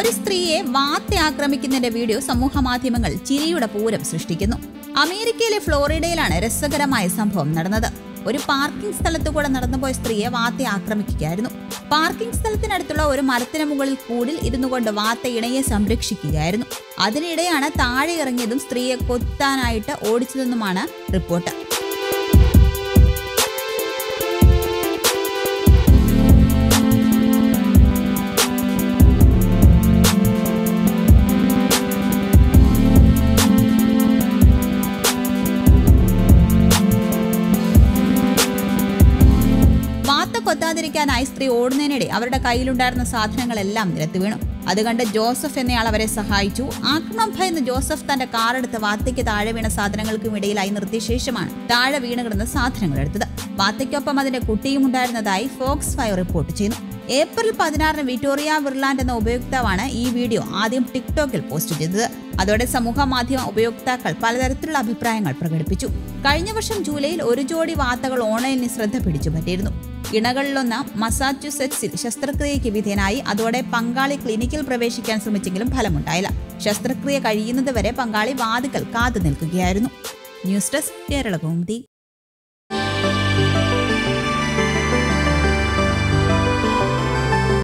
ഒരു സ്ത്രീയെ വാത്തി ആക്രമിക്കുന്നതിന്റെ വീഡിയോ സമൂഹ മാധ്യമങ്ങൾ ചിരിയുടെ പൂരം സൃഷ്ടിക്കുന്നു അമേരിക്കയിലെ ഫ്ലോറിഡയിലാണ് രസകരമായ സംഭവം നടന്നത് ഒരു പാർക്കിംഗ് സ്ഥലത്ത് കൂടെ നടന്നുപോയ സ്ത്രീയെ വാത്തി ആക്രമിക്കുകയായിരുന്നു പാർക്കിംഗ് സ്ഥലത്തിനടുത്തുള്ള ഒരു മരത്തിന് മുകളിൽ കൂടിൽ ഇരുന്നുകൊണ്ട് വാത്ത ഇണയെ സംരക്ഷിക്കുകയായിരുന്നു അതിനിടെയാണ് താഴെ ഇറങ്ങിയതും സ്ത്രീയെ കൊത്താനായിട്ട് ഓടിച്ചതെന്നുമാണ് റിപ്പോർട്ട് വാത്ത കൊത്താതിരിക്കാനായി സ്ത്രീ ഓടുന്നതിനിടെ അവരുടെ കയ്യിലുണ്ടായിരുന്ന സാധനങ്ങളെല്ലാം നിരത്തി വീണു അത് കണ്ട് ജോസഫ് എന്നയാൾ അവരെ സഹായിച്ചു ആക്രമണം ഭയന്ന് ജോസഫ് തന്റെ കാറെടുത്ത് വാത്തയ്ക്ക് താഴെ വീണ സാധനങ്ങൾക്കും ഇടയിലായി നിർത്തിയ ശേഷമാണ് താഴെ വീണ് കിടന്ന സാധനങ്ങൾ എടുത്തത് വാത്തയ്ക്കൊപ്പം അതിന്റെ കുട്ടിയും ഉണ്ടായിരുന്നതായി ഫോക്സ് ഫൈവ് റിപ്പോർട്ട് ചെയ്യുന്നു ഏപ്രിൽ പതിനാറിന് വിക്ടോറിയ വിർലാൻഡ് എന്ന ഉപയോക്താവാണ് ഈ വീഡിയോ ആദ്യം ടിക്ടോക്കിൽ പോസ്റ്റ് ചെയ്തത് അതോടെ സമൂഹ മാധ്യമ ഉപയോക്താക്കൾ പലതരത്തിലുള്ള അഭിപ്രായങ്ങൾ പ്രകടിപ്പിച്ചു കഴിഞ്ഞ വർഷം ജൂലൈയിൽ ഒരു ജോഡി വാർത്തകൾ ഓൺലൈനിൽ ശ്രദ്ധ പിടിച്ചുപറ്റിയിരുന്നു ഇണകളിലൊന്ന് മസാച്യുസെറ്റ്സിൽ ശസ്ത്രക്രിയയ്ക്ക് വിധേയനായി അതോടെ പങ്കാളി ക്ലിനിക്കിൽ പ്രവേശിക്കാൻ ശ്രമിച്ചെങ്കിലും ഫലമുണ്ടായില്ല ശസ്ത്രക്രിയ കഴിയുന്നതുവരെ പങ്കാളി വാതുക്കൽ കാത്തു നിൽക്കുകയായിരുന്നു ന്യൂസ് ഡെസ്ക് കേരള കൗമുദി